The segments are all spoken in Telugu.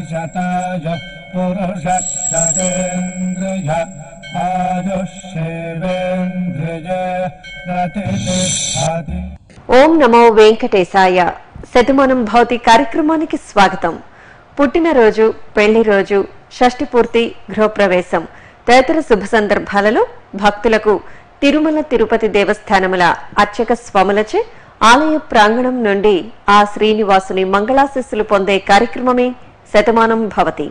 शताय पुरुष शतेन्द्रिय आयुष्येवेन्द्रिय प्रतिष्ठति ఓం నమో వెంకటేశాయ శతమానం భౌతి కార్యక్రమానికి స్వాగతం పుట్టినరోజు పెళ్లి రోజు షష్ఠి పూర్తి గృహప్రవేశం తదితర శుభ సందర్భాలలో భక్తులకు తిరుమల తిరుపతి దేవస్థానముల అర్చక స్వాములచే ఆలయ ప్రాంగణం నుండి ఆ శ్రీనివాసుని మంగళాశిస్సులు పొందే కార్యక్రమమే శతమానం భవతి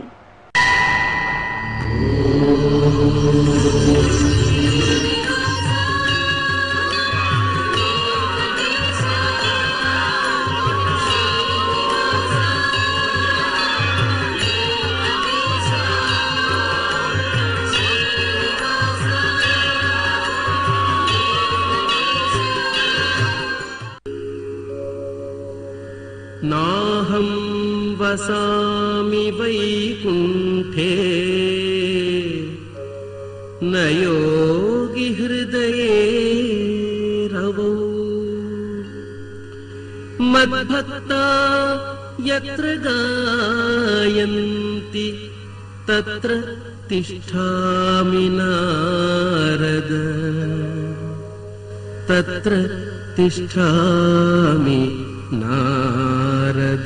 नाहं वसामि वैकुण्ठे न योगि हृदये रवौ मद्भक्ता यत्र गायन्ति तत्र तिष्ठामि नारद तत्र तिष्ठामि नारद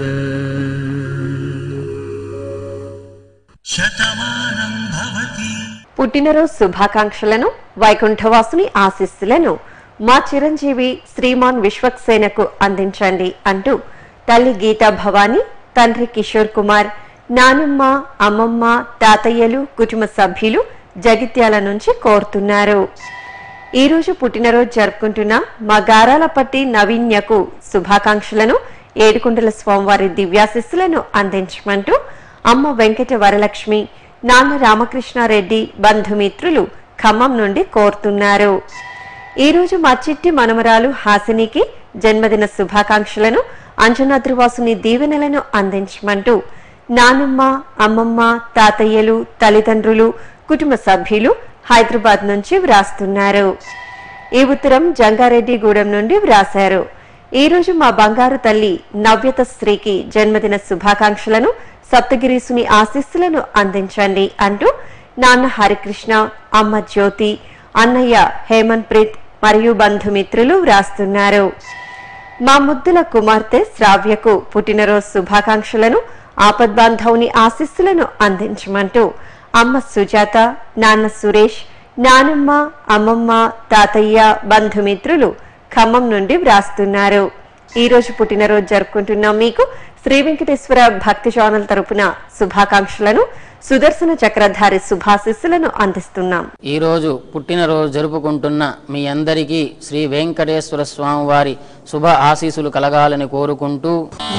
शतमानं भवति పుట్టినరోజు శుభాకాంక్షలను వైకుంఠవాసుని ఆశీస్సులను మా చిరంజీవి శ్రీమాన్ విశ్వక్సేనకు అందించండి అంటూ తల్లి గీతా భవాని తండ్రి కిషోర్ కుమార్ నానమ్మ అమ్మమ్మ తాతయ్యలు కుటుంబ సభ్యులు జగిత్యాల నుంచి కోరుతున్నారు ఈ రోజు పుట్టినరోజు జరుపుకుంటున్న మా గారాలపట్టి నవీన్యకు శుభాకాంక్షలను ఏడుకొండల స్వామివారి దివ్యాశిస్సులను అందించమంటూ అమ్మ వెంకట వరలక్ష్మి నాన్న రామకృష్ణారెడ్డి బంధుమిత్రులు ఖమ్మం నుండి కోరుతున్నారు ఈ రోజు మా చిట్టి మనమరాలు హాసినికి జన్మదిన శుభాకాంక్షలను అంజనాద్రివాసుని దీవెనలను అందించమంటూ నానమ్మ అమ్మమ్మ తాతయ్యలు తల్లిదండ్రులు కుటుంబ సభ్యులు హైదరాబాద్ నుంచి వ్రాస్తున్నారు ఈ ఉత్తరం జంగారెడ్డిగూడెం నుండి వ్రాశారు ఈ రోజు మా బంగారు తల్లి నవ్యత శ్రీకి జన్మదిన శుభాకాంక్షలను సప్తగిరీసుని ఆశీస్సులను అందించండి అంటూ నాన్న హరికృష్ణ అమ్మ జ్యోతి అన్నయ్య హేమన్ ప్రీత్ మరియు బంధుమిత్రులు వ్రాస్తున్నారు మా ముద్దుల కుమార్తె శ్రావ్యకు పుట్టినరోజు శుభాకాంక్షలను ఆపద్బాంధవుని ఆశీస్సులను అందించమంటూ అమ్మ సుజాత నాన్న సురేష్ నానమ్మ అమ్మమ్మ తాతయ్య బంధుమిత్రులు ఖమ్మం నుండి వ్రాస్తున్నారు ఈ రోజు పుట్టినరోజు జరుపుకుంటున్న మీకు శ్రీ వెంకటేశ్వర భక్తి ఛానల్ తరపున శుభాకాంక్షలను సుదర్శన చక్రధారి శుభాశిస్సులను అందిస్తున్నాం ఈరోజు పుట్టినరోజు జరుపుకుంటున్న మీ అందరికీ శ్రీ వెంకటేశ్వర స్వామి వారి శుభ ఆశీస్సులు కలగాలని కోరుకుంటూ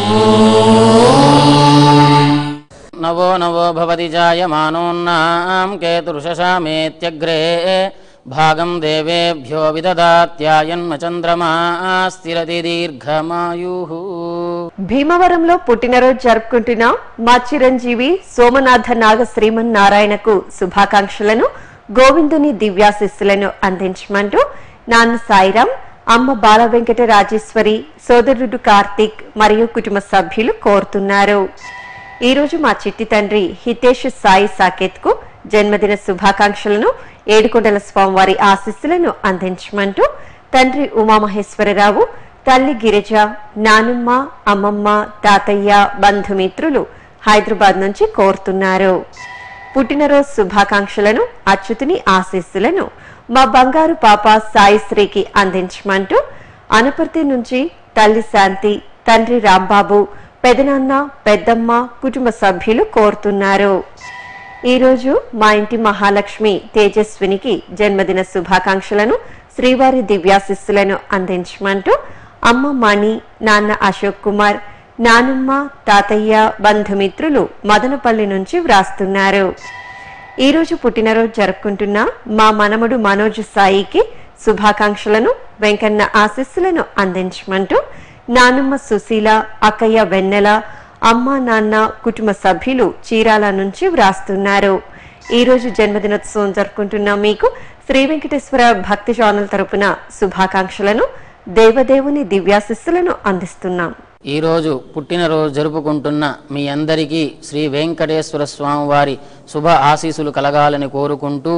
నవో నవో భవతి జాయమానోన్నాం కేతుర్షశామేత్యగ్రే భాగం దేవేభ్యో విదదాత్యాయన్మ చంద్రమా స్థిరతి దీర్ఘమాయు భీమవరంలో పుట్టినరోజు జరుపుకుంటున్న మా చిరంజీవి సోమనాథ నాగ శ్రీమన్నారాయణకు శుభాకాంక్షలను గోవిందుని దివ్యాశిస్సులను అందించమంటూ నాన్న సాయిరాం అమ్మ బాల వెంకట రాజేశ్వరి సోదరుడు కార్తీక్ మరియు కుటుంబ సభ్యులు కోరుతున్నారు ఈ రోజు మా చిట్టి తండ్రి హితేష్ సాయి సాకేత్ కు జన్మదిన శుభాకాంక్షలను ఏడుకొండల స్వామివారి ఆశీస్సులను అందించమంటూ తండ్రి ఉమామహేశ్వరరావు తల్లి గిరిజ నానమ్మ అమ్మమ్మ తాతయ్య బంధుమిత్రులు హైదరాబాద్ నుంచి కోరుతున్నారు పుట్టినరోజు శుభాకాంక్షలను అచ్యుతుని ఆశీస్సులను మా బంగారు పాప సాయిశ్రీకి అందించమంటూ అనపర్తి నుంచి తల్లి శాంతి తండ్రి రాంబాబు పెదనాన్న పెద్దమ్మ కుటుంబ సభ్యులు కోరుతున్నారు ఈ రోజు మా ఇంటి మహాలక్ష్మి తేజస్వినికి జన్మదిన శుభాకాంక్షలను శ్రీవారి దివ్యాశిస్సులను అందించమంటూ అమ్మ మణి నాన్న అశోక్ కుమార్ నానమ్మ తాతయ్య బంధుమిత్రులు మదనపల్లి నుంచి వ్రాస్తున్నారు ఈ రోజు పుట్టినరోజు జరుపుకుంటున్న మా మనముడు మనోజ్ సాయికి శుభాకాంక్షలను వెంకన్న ఆశీస్సులను అందించమంటూ నానమ్మ సుశీల అక్కయ్య వెన్నెల అమ్మ నాన్న కుటుంబ సభ్యులు చీరాల నుంచి వ్రాస్తున్నారు ఈ రోజు జన్మదినోత్సవం జరుపుకుంటున్న మీకు శ్రీ వెంకటేశ్వర భక్తి ఛానల్ తరపున శుభాకాంక్షలను దేవదేవుని దివ్యాశిస్సులను అందిస్తున్నాం ఈరోజు పుట్టినరోజు జరుపుకుంటున్న మీ అందరికీ శ్రీ వెంకటేశ్వర స్వామి వారి శుభ ఆశీస్సులు కలగాలని కోరుకుంటూ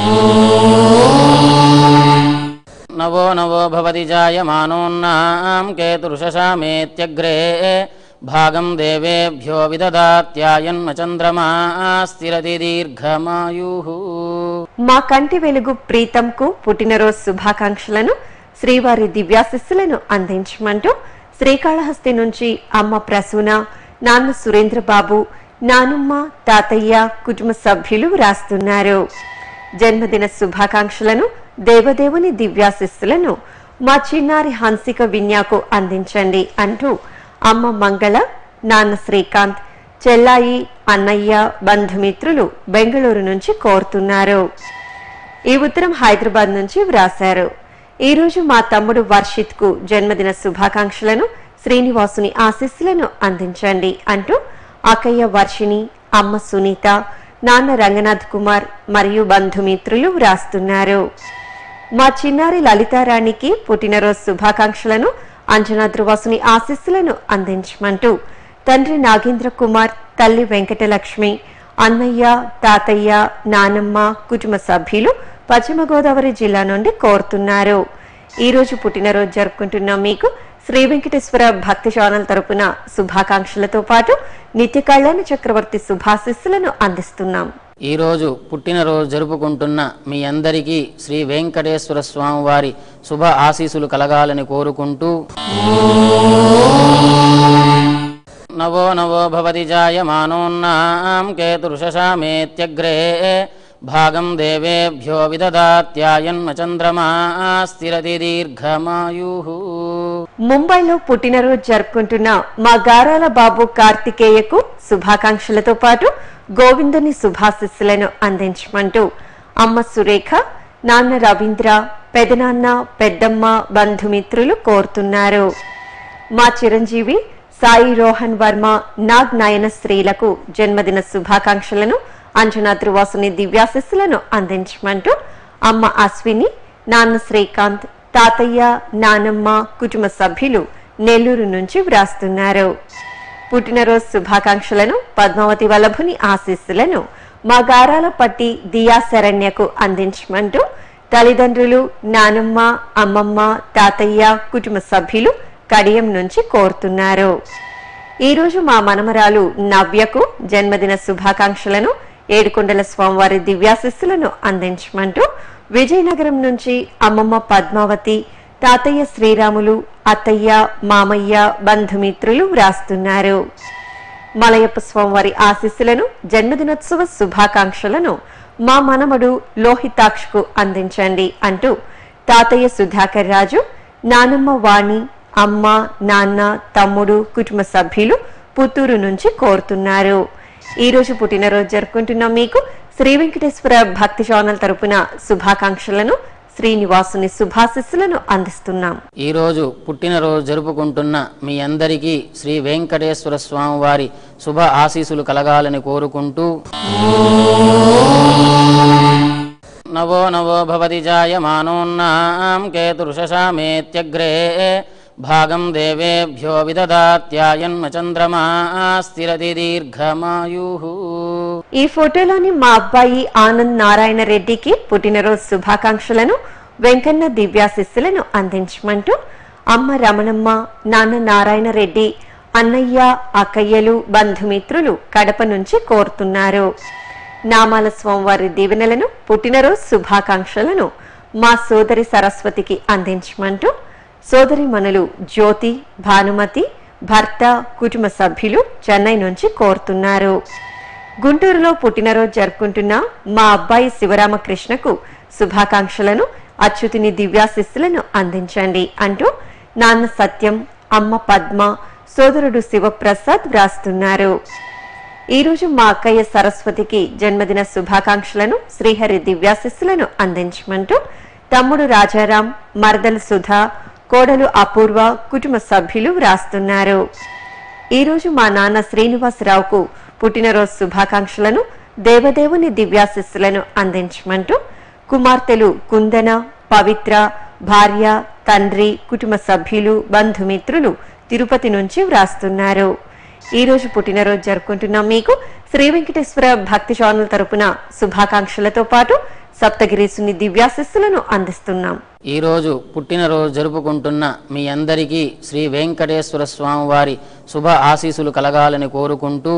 నవో నవో భవతి జాయమానోన్నాం కేతురుషశామేత్యగ్రే భాగం దేవేభ్యో విదదాత్యాయన్మ చంద్రమా స్థిరతి దీర్ఘమాయు మా కంటి వెలుగు ప్రీతంకు పుట్టినరోజు శుభాకాంక్షలను శ్రీవారి దివ్యాశిస్సులను అందించమంటూ శ్రీకాళహస్తి నుంచి అమ్మ ప్రసూన నాన్న సురేంద్రబాబు నానమ్మ తాతయ్య కుటుంబ సభ్యులు వ్రాస్తున్నారు జన్మదిన శుభాకాంక్షలను దేవదేవుని దివ్యాశిస్సులను మా చిన్నారి హంసిక విన్యాకు అందించండి అంటూ అమ్మ మంగళ నాన్న శ్రీకాంత్ చెల్లాయి అన్నయ్య బంధుమిత్రులు బెంగళూరు నుంచి కోరుతున్నారు ఈ ఉత్తరం హైదరాబాద్ నుంచి వ్రాశారు ఈ రోజు మా తమ్ముడు వర్షిత్ కు జన్మదిన శుభాకాంక్షలను శ్రీనివాసుని ఆశీస్సులను అందించండి అంటూ అక్కయ్య వర్షిణి అమ్మ సునీత నాన్న రంగనాథ్ కుమార్ మరియు బంధుమిత్రులు వ్రాస్తున్నారు మా చిన్నారి లలితారాణికి పుట్టినరోజు శుభాకాంక్షలను అంజనా ధ్రువాసుని ఆశీస్సులను అందించమంటూ తండ్రి నాగేంద్ర కుమార్ తల్లి వెంకటలక్ష్మి అన్నయ్య తాతయ్య నానమ్మ కుటుంబ సభ్యులు పశ్చిమ గోదావరి జిల్లా నుండి కోరుతున్నారు ఈ రోజు పుట్టినరోజు జరుపుకుంటున్న మీకు శ్రీ వెంకటేశ్వర భక్తి ఛానల్ తరపున శుభాకాంక్షలతో పాటు నిత్య కళ్యాణ చక్రవర్తి శుభాశిస్సులను అందిస్తున్నాం ఈరోజు పుట్టినరోజు జరుపుకుంటున్న మీ అందరికీ శ్రీ వెంకటేశ్వర స్వామి వారి శుభ ఆశీస్సులు కలగాలని కోరుకుంటూ నవో నవో భవతి జాయమానోన్నాం కేతురుషశామేత్యగ్రే భాగం దేవేభ్యో విదదాత్యాయన్మ చంద్రమా స్థిరతి దీర్ఘమాయు ముంబైలో పుట్టినరోజు జరుపుకుంటున్న మా గారాల బాబు కార్తికేయకు శుభాకాంక్షలతో పాటు గోవిందుని శుభాశిస్సులను అందించమంటూ అమ్మ సురేఖ నాన్న రవీంద్ర పెదనాన్న పెద్దమ్మ బంధుమిత్రులు కోరుతున్నారు మా చిరంజీవి సాయి రోహన్ వర్మ నాగ్ నయన స్త్రీలకు జన్మదిన శుభాకాంక్షలను అంజనా ధ్రువాసుని దివ్యాశిస్సులను అందించమంటూ అమ్మ అశ్విని నాన్న శ్రీకాంత్ తాతయ్య నానమ్మ కుటుంబ సభ్యులు నెల్లూరు నుంచి వ్రాస్తున్నారు పుట్టినరోజు శుభాకాంక్షలను పద్మావతి వల్లభుని ఆశీస్సులను మా గారాల పట్టి దియా శరణ్యకు అందించమంటూ తల్లిదండ్రులు నానమ్మ అమ్మమ్మ తాతయ్య కుటుంబ సభ్యులు కడియం నుంచి కోరుతున్నారు ఈ రోజు మా మనమరాలు నవ్యకు జన్మదిన శుభాకాంక్షలను ఏడుకొండల స్వామివారి దివ్యాశిస్సులను అందించమంటూ విజయనగరం నుంచి అమ్మమ్మ పద్మావతి తాతయ్య శ్రీరాములు అత్తయ్య మామయ్య బంధుమిత్రులు వ్రాస్తున్నారు మలయప్ప స్వామివారి ఆశీస్సులను జన్మదినోత్సవ శుభాకాంక్షలను మా మనమడు లోహితాక్షకు అందించండి అంటూ తాతయ్య సుధాకర్ రాజు నానమ్మ వాణి అమ్మ నాన్న తమ్ముడు కుటుంబ సభ్యులు పుత్తూరు నుంచి కోరుతున్నారు ఈ రోజు పుట్టినరోజు జరుపుకుంటున్న మీకు శ్రీ వెంకటేశ్వర భక్తి ఛానల్ తరపున శుభాకాంక్షలను శ్రీనివాసుని శుభాశిస్సులను అందిస్తున్నాం ఈరోజు పుట్టినరోజు జరుపుకుంటున్న మీ అందరికీ శ్రీ వెంకటేశ్వర స్వామి వారి శుభ ఆశీస్సులు కలగాలని కోరుకుంటూ నవో నవో భవతి జాయమానోన్నాం కేతురుషశామేత్యగ్రే భాగం దేవేభ్యో విదదాత్యాయన్మ చంద్రమా స్థిరతి దీర్ఘమాయు ఈ ఫోటోలోని మా అబ్బాయి ఆనంద్ నారాయణ రెడ్డికి పుట్టినరోజు శుభాకాంక్షలను వెంకన్న దివ్యాశిస్సులను అందించమంటూ అమ్మ రమణమ్మ నాన్న నారాయణ రెడ్డి అన్నయ్య అక్కయ్యలు బంధుమిత్రులు కడప నుంచి కోరుతున్నారు నామాల స్వామివారి దీవెనలను పుట్టినరోజు శుభాకాంక్షలను మా సోదరి సరస్వతికి అందించమంటూ సోదరి మనులు జ్యోతి భానుమతి భర్త కుటుంబ సభ్యులు చెన్నై నుంచి కోరుతున్నారు గుంటూరులో పుట్టినరోజు జరుపుకుంటున్న మా అబ్బాయి శివరామకృష్ణకు శుభాకాంక్షలను అచ్యుతిని దివ్యాశిస్సులను అందించండి అంటూ నాన్న సత్యం అమ్మ పద్మ సోదరుడు శివప్రసాద్ వ్రాస్తున్నారు ఈ రోజు మా అక్కయ్య సరస్వతికి జన్మదిన శుభాకాంక్షలను శ్రీహరి దివ్యాశిస్సులను అందించమంటూ తమ్ముడు రాజారాం మరదలు సుధా కోడలు అపూర్వ కుటుంబ సభ్యులు వ్రాస్తున్నారు ఈ రోజు మా నాన్న శ్రీనివాసరావుకు పుట్టినరోజు శుభాకాంక్షలను దేవదేవుని దివ్యాశిస్సులను అందించమంటూ కుమార్తెలు కుందన పవిత్ర భార్య తండ్రి కుటుంబ సభ్యులు బంధుమిత్రులు తిరుపతి నుంచి వ్రాస్తున్నారు ఈ రోజు పుట్టినరోజు జరుపుకుంటున్నాం మీకు శ్రీ వెంకటేశ్వర భక్తి ఛానల్ తరపున శుభాకాంక్షలతో పాటు సప్తగిరీసుని దివ్యాశిస్సులను అందిస్తున్నాం ఈ రోజు పుట్టినరోజు జరుపుకుంటున్న మీ అందరికీ శ్రీ వెంకటేశ్వర స్వామి వారి శుభ ఆశీస్సులు కలగాలని కోరుకుంటూ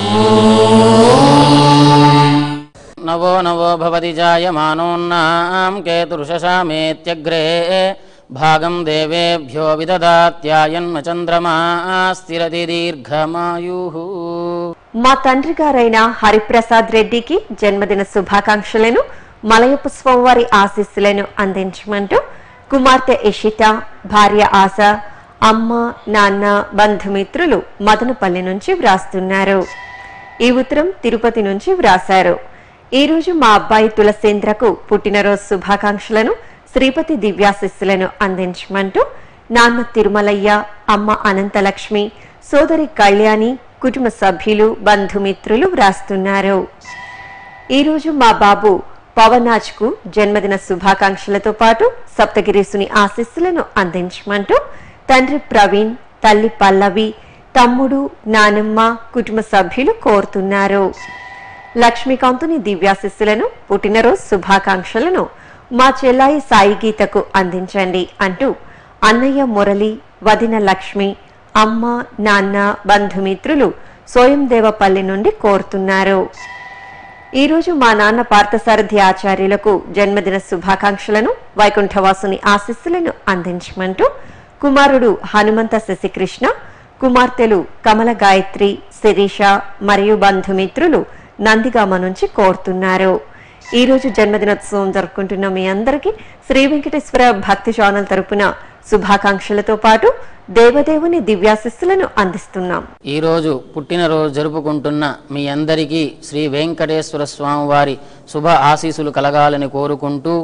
నవో నవో భవతి జాయమానోన్నాం కేతురుషామేత్యగ్రే భాగం దేవేభ్యో విదదాత్యాయన్మ చంద్రమా స్థిరతి దీర్ఘమాయు మా తండ్రి గారైన హరిప్రసాద్ రెడ్డికి జన్మదిన శుభాకాంక్షలను మలయప్ప స్వామివారి ఆశీస్సులను అందించమంటూ కుమార్తె ఇషిత భార్య ఆశ అమ్మ నాన్న బంధుమిత్రులు మదనపల్లి నుంచి వ్రాస్తున్నారు ఈ ఉత్తరం తిరుపతి నుంచి వ్రాశారు ఈ రోజు మా అబ్బాయి తులసేంద్రకు పుట్టినరోజు శుభాకాంక్షలను శ్రీపతి దివ్యాశిస్సులను అందించమంటూ నాన్న తిరుమలయ్య అమ్మ అనంతలక్ష్మి సోదరి కళ్యాణి కుటుంబ సభ్యులు బంధుమిత్రులు వ్రాస్తున్నారు ఈ రోజు మా బాబు పవనాజ్ కు జన్మదిన శుభాకాంక్షలతో పాటు సప్తగిరీసుని ఆశీస్సులను అందించమంటూ తండ్రి ప్రవీణ్ తల్లి పల్లవి తమ్ముడు నానమ్మ కుటుంబ సభ్యులు కోరుతున్నారు లక్ష్మీకాంతుని దివ్యాశిస్సులను పుట్టినరోజు శుభాకాంక్షలను మా చెల్లాయి సాయి గీతకు అందించండి అంటూ అన్నయ్య మురళి వదిన లక్ష్మి అమ్మ నాన్న బంధుమిత్రులు సోయందేవపల్లి నుండి కోరుతున్నారు ఈ రోజు మా నాన్న పార్థసారథి ఆచార్యులకు జన్మదిన శుభాకాంక్షలను వైకుంఠవాసుని ఆశీస్సులను అందించమంటూ కుమారుడు హనుమంత శశికృష్ణ కుమార్తెలు కమల గాయత్రి శిరీష మరియు బంధుమిత్రులు నందిగామ నుంచి కోరుతున్నారు ఈ రోజు జన్మదినోత్సవం జరుపుకుంటున్న మీ అందరికీ శ్రీ వెంకటేశ్వర భక్తి ఛానల్ తరపున శుభాకాంక్షలతో పాటు దేవదేవుని దివ్యాశిస్సులను అందిస్తున్నాం ఈ రోజు పుట్టినరోజు జరుపుకుంటున్న మీ అందరికీ శ్రీ వెంకటేశ్వర స్వామి వారి శుభ ఆశీస్సులు కలగాలని కోరుకుంటూ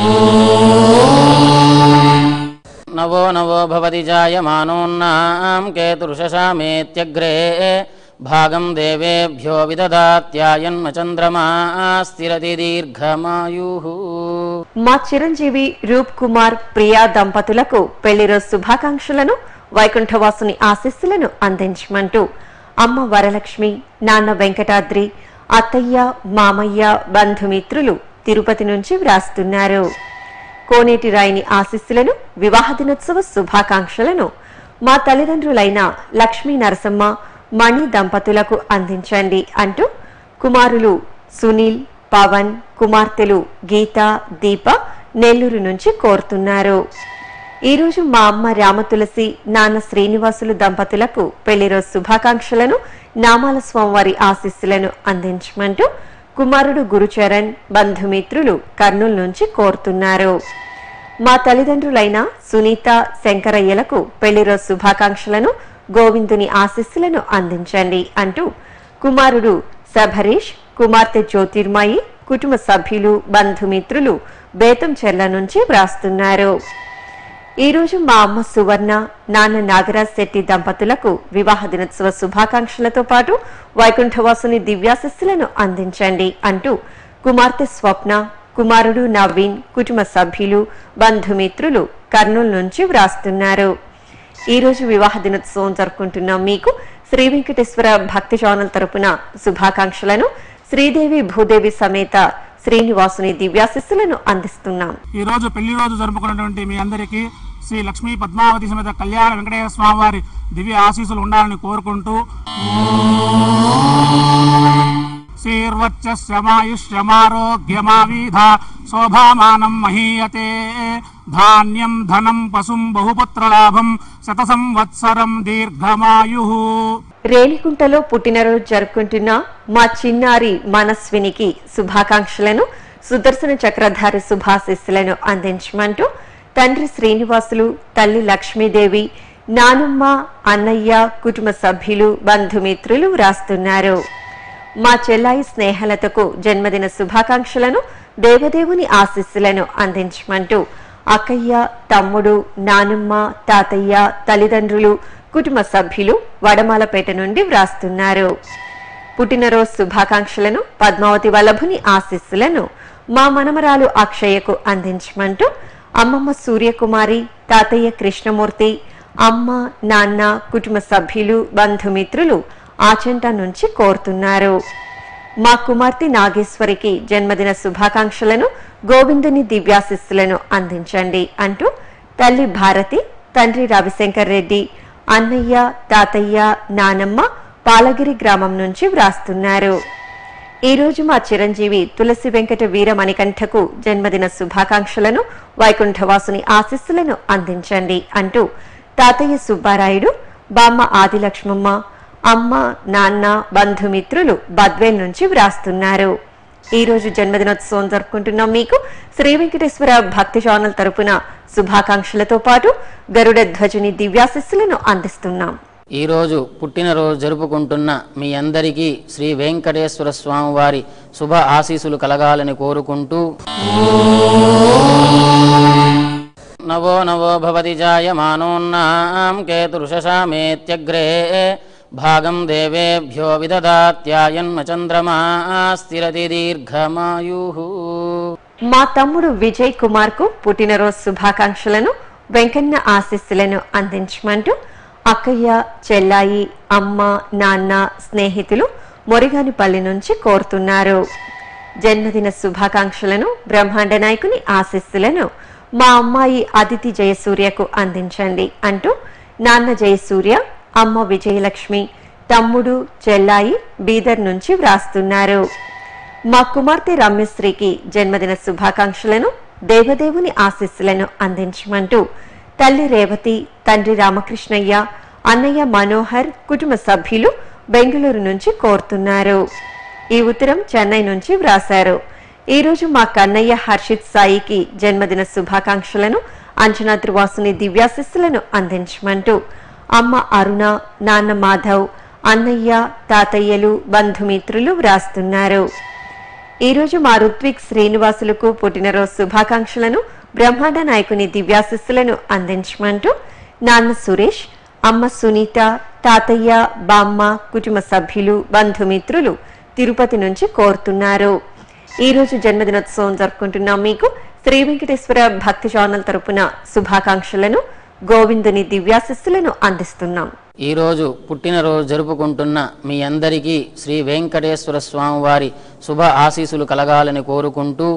నవో నవో భవతి జాయమానోన్నాం కేతురుషామేత్యగ్రే భాగం దేవేభ్యో విదదాత్యాయన్మ చంద్రమా స్థిరతి దీర్ఘమాయు మా చిరంజీవి రూప్ కుమార్ ప్రియా దంపతులకు పెళ్లిరోజు శుభాకాంక్షలను వైకుంఠవాసుని ఆశీస్సులను అందించమంటూ అమ్మ వరలక్ష్మి నాన్న వెంకటాద్రి అత్తయ్య మామయ్య బంధుమిత్రులు తిరుపతి నుంచి వ్రాస్తున్నారు కోనేటి రాయిని ఆశీస్సులను వివాహ దినోత్సవ శుభాకాంక్షలను మా తల్లిదండ్రులైన లక్ష్మీ నరసమ్మ మణి దంపతులకు అందించండి అంటూ కుమారులు సునీల్ పవన్ కుమార్తెలు గీత దీప నెల్లూరు నుంచి కోరుతున్నారు ఈ రోజు మా అమ్మ రామతులసి నాన్న శ్రీనివాసులు దంపతులకు పెళ్లిరోజు శుభాకాంక్షలను నామాల స్వామివారి ఆశీస్సులను అందించమంటూ కుమారుడు గురుచరణ్ బంధుమిత్రులు కర్నూలు నుంచి కోరుతున్నారు మా తల్లిదండ్రులైన సునీత శంకరయ్యలకు పెళ్లిరోజు శుభాకాంక్షలను గోవిందుని ఆశీస్సులను అందించండి అంటూ కుమారుడు సభరీష్ కుమార్తె జ్యోతిర్మయి కుటుంబ సభ్యులు బంధుమిత్రులు బేతంచెర్ల నుంచి వ్రాస్తున్నారు ఈ రోజు మా అమ్మ సువర్ణ నాన్న నాగరాజ్ శెట్టి దంపతులకు వివాహ దినోత్సవ శుభాకాంక్షలతో పాటు వైకుంఠవాసుని దివ్యాశస్సులను అందించండి అంటూ కుమార్తె స్వప్న కుమారుడు నవీన్ కుటుంబ సభ్యులు బంధుమిత్రులు కర్నూలు నుంచి వ్రాస్తున్నారు ఈ రోజు వివాహ దినోత్సవం జరుపుకుంటున్నాం మీకు శ్రీ వెంకటేశ్వర భక్తి ఛానల్ తరపున శుభాకాంక్షలను శ్రీదేవి భూదేవి సమేత శ్రీనివాసుని దివ్యాశిస్సులను అందిస్తున్నాం ఈ రోజు పెళ్లి రోజు జరుపుకున్నటువంటి మీ అందరికీ శ్రీ లక్ష్మీ పద్మావతి సమేత కళ్యాణ వెంకటేశ్వర స్వామి వారి దివ్య ఆశీస్సులు ఉండాలని కోరుకుంటూ శ్రీర్వచ్చమాయుష్యమారోగ్యమావీధ శోభామానం మహీయతే ధాన్యం ధనం పశుం బహుపుత్రలాభం శత సంవత్సరం దీర్ఘమాయు రేణిగుంటలో పుట్టినరోజు జరుపుకుంటున్న మా చిన్నారి మనస్వినికి శుభాకాంక్షలను సుదర్శన చక్రధారి శుభాశిస్సులను అందించమంటూ తండ్రి శ్రీనివాసులు తల్లి లక్ష్మీదేవి నానమ్మ అన్నయ్య కుటుంబ సభ్యులు బంధుమిత్రులు వ్రాస్తున్నారు మా చెల్లాయి స్నేహలతకు జన్మదిన శుభాకాంక్షలను దేవదేవుని ఆశీస్సులను అందించమంటూ అక్కయ్య తమ్ముడు నానమ్మ తాతయ్య తల్లిదండ్రులు కుటుంబ సభ్యులు వడమాలపేట నుండి వ్రాస్తున్నారు పుట్టినరోజు శుభాకాంక్షలను పద్మావతి వల్లభుని ఆశీస్సులను మా మనమరాలు అక్షయకు అందించమంటూ అమ్మమ్మ సూర్యకుమారి తాతయ్య కృష్ణమూర్తి అమ్మ నాన్న కుటుంబ సభ్యులు బంధుమిత్రులు ఆచంట నుంచి కోరుతున్నారు మా కుమార్తె నాగేశ్వరికి జన్మదిన శుభాకాంక్షలను గోవిందుని దివ్యాశిస్సులను అందించండి అంటూ తల్లి భారతి తండ్రి రవిశంకర్ రెడ్డి అన్నయ్య తాతయ్య నానమ్మ పాలగిరి గ్రామం నుంచి వ్రాస్తున్నారు ఈ రోజు మా చిరంజీవి తులసి వెంకట వీర మణికంఠకు జన్మదిన శుభాకాంక్షలను వైకుంఠవాసుని ఆశీస్సులను అందించండి అంటూ తాతయ్య సుబ్బారాయుడు బామ్మ ఆదిలక్ష్మమ్మ అమ్మ నాన్న బంధుమిత్రులు బద్వేల్ నుంచి వ్రాస్తున్నారు ఈ రోజు జన్మదినోత్సవం జరుపుకుంటున్నాం మీకు శ్రీ వెంకటేశ్వర భక్తి ఛానల్ తరపున శుభాకాంక్షలతో పాటు గరుడ ధ్వజుని దివ్యాశిస్సులను అందిస్తున్నాం ఈరోజు పుట్టినరోజు జరుపుకుంటున్న మీ అందరికీ శ్రీ వెంకటేశ్వర స్వామి వారి శుభ ఆశీస్సులు కలగాలని కోరుకుంటూ నవో నవో భవతి జాయమానోన్నాం కేతురుషామేత్యగ్రే భాగం దేవేభ్యో విదదాత్యాయన్మ చంద్రమా స్థిరతి దీర్ఘమాయు మా తమ్ముడు విజయ్ కుమార్ కు పుట్టినరోజు శుభాకాంక్షలను వెంకన్న ఆశీస్సులను అందించమంటూ అక్కయ్య చెల్లాయి అమ్మ నాన్న స్నేహితులు మొరిగానిపల్లి నుంచి కోరుతున్నారు జన్మదిన శుభాకాంక్షలను బ్రహ్మాండ నాయకుని ఆశీస్సులను మా అమ్మాయి అదితి జయసూర్యకు అందించండి అంటూ నాన్న జయసూర్య అమ్మ విజయలక్ష్మి తమ్ముడు చెల్లాయి బీదర్ నుంచి వ్రాస్తున్నారు మా కుమార్తె రమ్యశ్రీకి జన్మదిన శుభాకాంక్షలను దేవదేవుని ఆశీస్సులను అందించమంటూ తల్లి రేవతి తండ్రి రామకృష్ణయ్య అన్నయ్య మనోహర్ కుటుంబ సభ్యులు బెంగళూరు నుంచి కోరుతున్నారు ఈ ఉత్తరం చెన్నై నుంచి వ్రాశారు ఈ రోజు మా కన్నయ్య హర్షిత్ సాయికి జన్మదిన శుభాకాంక్షలను అంచనా త్రివాసుని దివ్యాశిస్సులను అందించమంటూ అమ్మ అరుణ నాన్న మాధవ్ అన్నయ్య తాతయ్యలు బంధుమిత్రులు వ్రాస్తున్నారు ఈ రోజు మా రుత్విక్ శ్రీనివాసులకు పుట్టినరోజు శుభాకాంక్షలను బ్రహ్మాండ నాయకుని దివ్యాశిస్సులను అందించమంటూ నాన్న సురేష్ అమ్మ సునీత తాతయ్య బామ్మ కుటుంబ సభ్యులు బంధుమిత్రులు తిరుపతి నుంచి కోరుతున్నారు ఈ రోజు జన్మదినోత్సవం జరుపుకుంటున్నాం మీకు శ్రీ వెంకటేశ్వర భక్తి ఛానల్ తరపున శుభాకాంక్షలను గోవిందుని దివ్యాశిస్సులను అందిస్తున్నాం ఈరోజు పుట్టినరోజు జరుపుకుంటున్న మీ అందరికీ శ్రీ వెంకటేశ్వర స్వామి వారి శుభ ఆశీస్సులు కలగాలని కోరుకుంటూ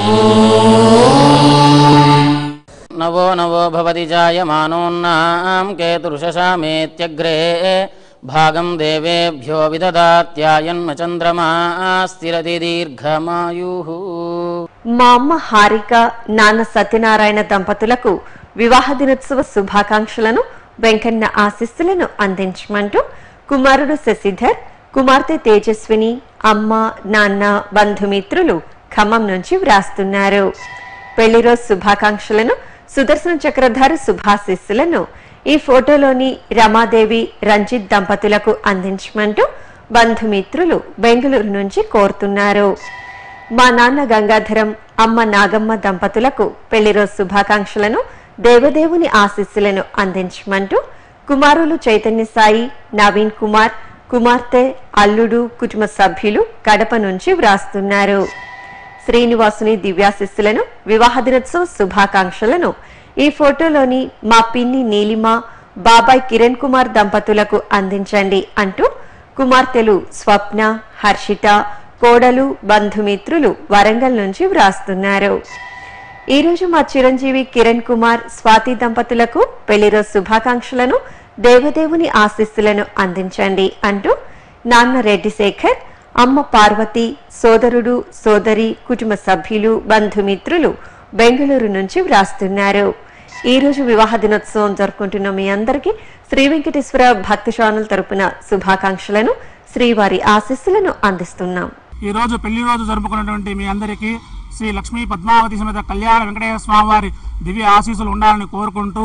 నవో నవో భవతి జాయమానోన్నాం కేతురుషామేత్యగ్రే భాగం దేవేభ్యో విదదాత్యాయన్మ చంద్రమా స్థిరతి దీర్ఘమాయు మా అమ్మ హారిక నాన్న సత్యనారాయణ దంపతులకు వివాహ దినోత్సవ శుభాకాంక్షలను వెంకన్న ఆశీస్సులను అందించమంటూ కుమారుడు శశిధర్ కుమార్తె తేజస్విని అమ్మ నాన్న బంధుమిత్రులు ఖమ్మం నుంచి వ్రాస్తున్నారు పెళ్లిరోజు శుభాకాంక్షలను సుదర్శన చక్రధారి శుభాశీస్సులను ఈ ఫోటోలోని రమాదేవి రంజిత్ దంపతులకు అందించమంటూ బంధుమిత్రులు బెంగళూరు నుంచి కోరుతున్నారు మా నాన్న గంగాధరం అమ్మ నాగమ్మ దంపతులకు పెళ్లిరోజు శుభాకాంక్షలను దేవదేవుని ఆశీస్సులను అందించమంటూ కుమారులు చైతన్య సాయి నవీన్ కుమార్ కుమార్తె అల్లుడు కుటుంబ సభ్యులు కడప నుంచి వ్రాస్తున్నారు శ్రీనివాసుని దివ్యాశిస్సులను వివాహ దినోత్సవ శుభాకాంక్షలను ఈ ఫోటోలోని మా పిన్ని నీలిమ బాబాయ్ కిరణ్ కుమార్ దంపతులకు అందించండి అంటూ కుమార్తెలు స్వప్న హర్షిత కోడలు బంధుమిత్రులు వరంగల్ నుంచి వ్రాస్తున్నారు ఈ రోజు మా చిరంజీవి కిరణ్ కుమార్ స్వాతి దంపతులకు పెళ్లిరోజు శుభాకాంక్షలను దేవదేవుని ఆశీస్సులను అందించండి అంటూ నాన్న రెడ్డి శేఖర్ అమ్మ పార్వతి సోదరుడు సోదరి కుటుంబ సభ్యులు బంధుమిత్రులు బెంగళూరు నుంచి వ్రాస్తున్నారు ఈ రోజు వివాహ దినోత్సవం జరుపుకుంటున్న మీ అందరికీ శ్రీ వెంకటేశ్వర భక్తి ఛానల్ తరపున శుభాకాంక్షలను శ్రీవారి ఆశీస్సులను అందిస్తున్నాం ఈ రోజు పెళ్లి రోజు జరుపుకున్నటువంటి మీ అందరికీ శ్రీ లక్ష్మీ పద్మావతి సమేత కళ్యాణ వెంకటేశ్వర స్వామి వారి దివ్య ఆశీస్సులు ఉండాలని కోరుకుంటూ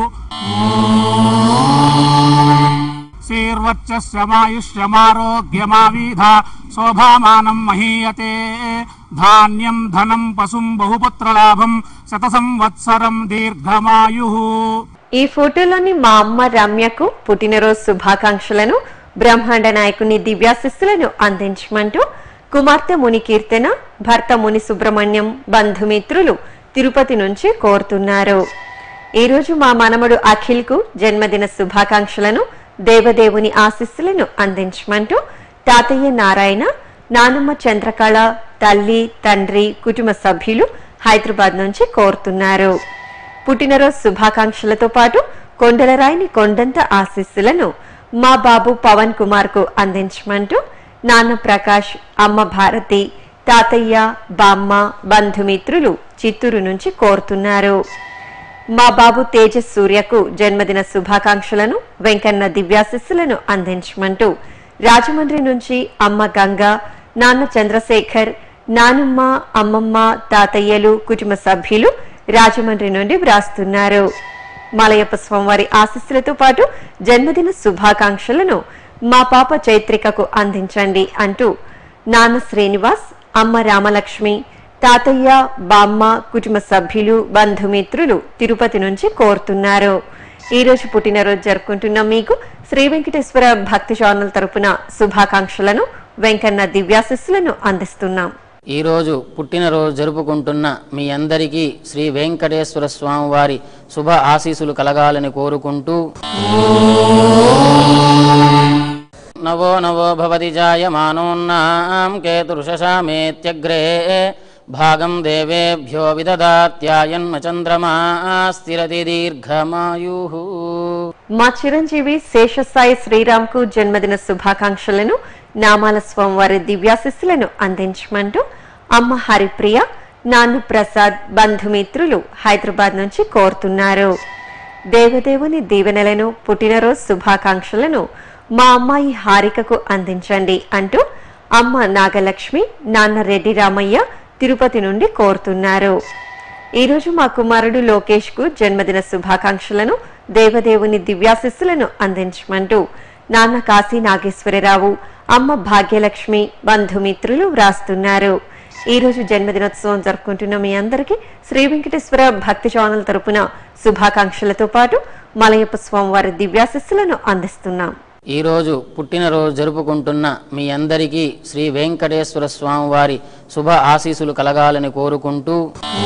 శ్రీర్వచ్చమాయుష్యమారోగ్యమావీధ శోభామానం మహీయతే ధాన్యం ధనం పశుం బహుపుత్రలాభం శత సంవత్సరం దీర్ఘమాయు ఈ ఫోటోలోని మా అమ్మ రమ్యకు పుట్టినరోజు శుభాకాంక్షలను బ్రహ్మాండ నాయకుని దివ్యాశిస్సులను అందించమంటూ కుమార్తె ముని కీర్తన భర్త ముని సుబ్రహ్మణ్యం బంధుమిత్రులు తిరుపతి నుంచి కోరుతున్నారు ఈ రోజు మా మనమడు అఖిల్ కు జన్మదిన శుభాకాంక్షలను దేవదేవుని ఆశీస్సులను అందించమంటూ తాతయ్య నారాయణ నానమ్మ చంద్రకళ తల్లి తండ్రి కుటుంబ సభ్యులు హైదరాబాద్ నుంచి కోరుతున్నారు పుట్టినరోజు శుభాకాంక్షలతో పాటు కొండలరాయిని కొండంత ఆశీస్సులను మా బాబు పవన్ కుమార్ కు అందించమంటూ నాన్న ప్రకాష్ అమ్మ భారతి తాతయ్య బామ్మ బంధుమిత్రులు చిత్తూరు నుంచి కోరుతున్నారు మా బాబు తేజస్ సూర్యకు జన్మదిన శుభాకాంక్షలను వెంకన్న దివ్యాశిస్సులను అందించమంటూ రాజమండ్రి నుంచి అమ్మ గంగ నాన్న చంద్రశేఖర్ నానమ్మ అమ్మమ్మ తాతయ్యలు కుటుంబ సభ్యులు రాజమండ్రి నుండి వ్రాస్తున్నారు మలయప్ప స్వామివారి ఆశీస్సులతో పాటు జన్మదిన శుభాకాంక్షలను మా పాప చైత్రికకు అందించండి అంటూ నాన్న శ్రీనివాస్ అమ్మ రామలక్ష్మి తాతయ్య బామ్మ కుటుంబ సభ్యులు బంధుమిత్రులు తిరుపతి నుంచి కోరుతున్నారు ఈ రోజు పుట్టినరోజు జరుపుకుంటున్న మీకు శ్రీ వెంకటేశ్వర భక్తి ఛానల్ తరపున శుభాకాంక్షలను వెంకన్న దివ్యాశిస్సులను అందిస్తున్నాం ఈ రోజు పుట్టినరోజు జరుపుకుంటున్న మీ అందరికీ శ్రీ వెంకటేశ్వర స్వామి వారి శుభ ఆశీస్సులు కలగాలని కోరుకుంటూ నవో నవో భవతి జాయమానోన్నాం కేతుర్షశామేత్యగ్రే భాగం దేవేభ్యో విదదాత్యాయన్మ చంద్రమా స్థిరతి దీర్ఘమాయు మా చిరంజీవి శేషసాయి శ్రీరామ్ కు జన్మదిన శుభాకాంక్షలను నామాల స్వామివారి దివ్యాశిస్సులను అందించమంటూ అమ్మ హరిప్రియ నాన్న ప్రసాద్ బంధుమిత్రులు హైదరాబాద్ నుంచి కోరుతున్నారు దేవదేవుని దీవెనలను పుట్టినరోజు శుభాకాంక్షలను మా అమ్మాయి హారికకు అందించండి అంటూ అమ్మ నాగలక్ష్మి నాన్న రెడ్డి రామయ్య తిరుపతి నుండి కోరుతున్నారు ఈ రోజు మా కుమారుడు లోకేష్ కు జన్మదిన శుభాకాంక్షలను దేవదేవుని దివ్యాశిస్సులను అందించమంటూ నాన్న కాశీ నాగేశ్వరరావు అమ్మ భాగ్యలక్ష్మి బంధుమిత్రులు వ్రాస్తున్నారు ఈ రోజు జన్మదినోత్సవం జరుపుకుంటున్న మీ అందరికీ శ్రీ వెంకటేశ్వర భక్తి ఛానల్ తరపున శుభాకాంక్షలతో పాటు మలయప్ప స్వామివారి దివ్యాశిస్సులను అందిస్తున్నాం ఈ రోజు పుట్టినరోజు జరుపుకుంటున్న మీ అందరికీ శ్రీ వెంకటేశ్వర స్వామి వారి శుభ ఆశీస్సులు కలగాలని కోరుకుంటూ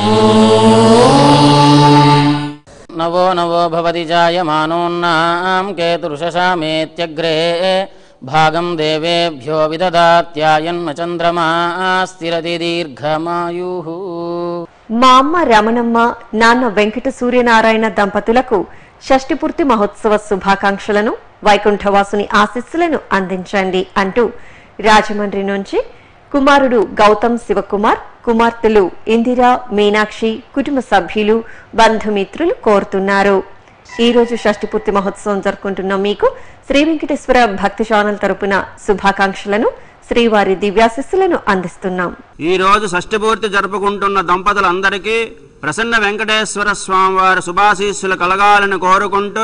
నవో నవో భవతి జాయమానోన్నాం కేతుర్షశామేత్యగ్రే భాగం దేవేభ్యో విదదాత్యాయన్మ చంద్రమా స్థిరతి దీర్ఘమాయు మా అమ్మ రమణమ్మ నాన్న వెంకట సూర్యనారాయణ దంపతులకు షష్ఠిపూర్తి మహోత్సవ శుభాకాంక్షలను వైకుంఠవాసుని ఆశీస్సులను అందించండి అంటూ రాజమండ్రి నుంచి కుమారుడు గౌతమ్ శివకుమార్ కుమార్తెలు ఇందిరా మీనాక్షి కుటుంబ సభ్యులు బంధుమిత్రులు కోరుతున్నారు ఈ రోజు షష్ఠిపూర్తి మహోత్సవం జరుపుకుంటున్న మీకు శ్రీ వెంకటేశ్వర భక్తి ఛానల్ తరపున శుభాకాంక్షలను శ్రీవారి దివ్యాశిస్సులను అందిస్తున్నాం ఈ రోజు షష్ఠపూర్తి జరుపుకుంటున్న దంపతులందరికీ ప్రసన్న వెంకటేశ్వర స్వామి వారి శుభాశీస్సులు కలగాలని కోరుకుంటూ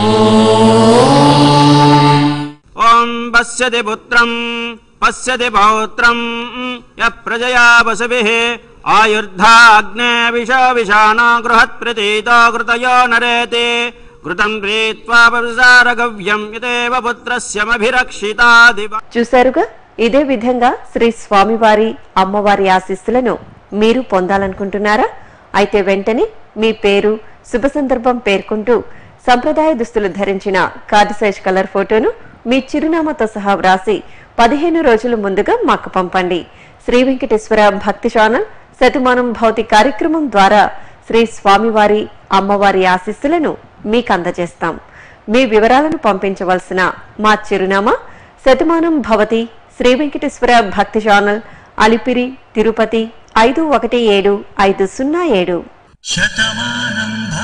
ఓం పశ్యతి పుత్రం పశ్యతి పౌత్రం య ప్రజయా పశుభిః ఆయుర్ధాగ్నే విష విషాణో గృహత్ ప్రతీతో కృతయో నరేతి కృతం ప్రీత్వా పవిసారగవ్యం యదేవ పుత్రస్యమభిరక్షితా దివ చూశారుగా ఇదే విధంగా శ్రీ స్వామివారి అమ్మవారి ఆశీస్సులను మీరు పొందాలనుకుంటున్నారా అయితే వెంటనే మీ పేరు శుభ సందర్భం పేర్కొంటూ సంప్రదాయ దుస్తులు ధరించిన కార్డు సైజ్ కలర్ ఫోటోను మీ చిరునామాతో సహా వ్రాసి పదిహేను రోజుల ముందుగా మాకు పంపండి శ్రీ వెంకటేశ్వర భక్తి ఛానల్ శతమానం భౌతి కార్యక్రమం ద్వారా శ్రీ స్వామివారి అమ్మవారి ఆశీస్సులను మీకు అందజేస్తాం మీ వివరాలను పంపించవలసిన మా చిరునామా శతమానం భవతి శ్రీ వెంకటేశ్వర భక్తి ఛానల్ అలిపిరి తిరుపతి ఐదు ఒకటి ఏడు ఐదు సున్నా ఏడు శతమానం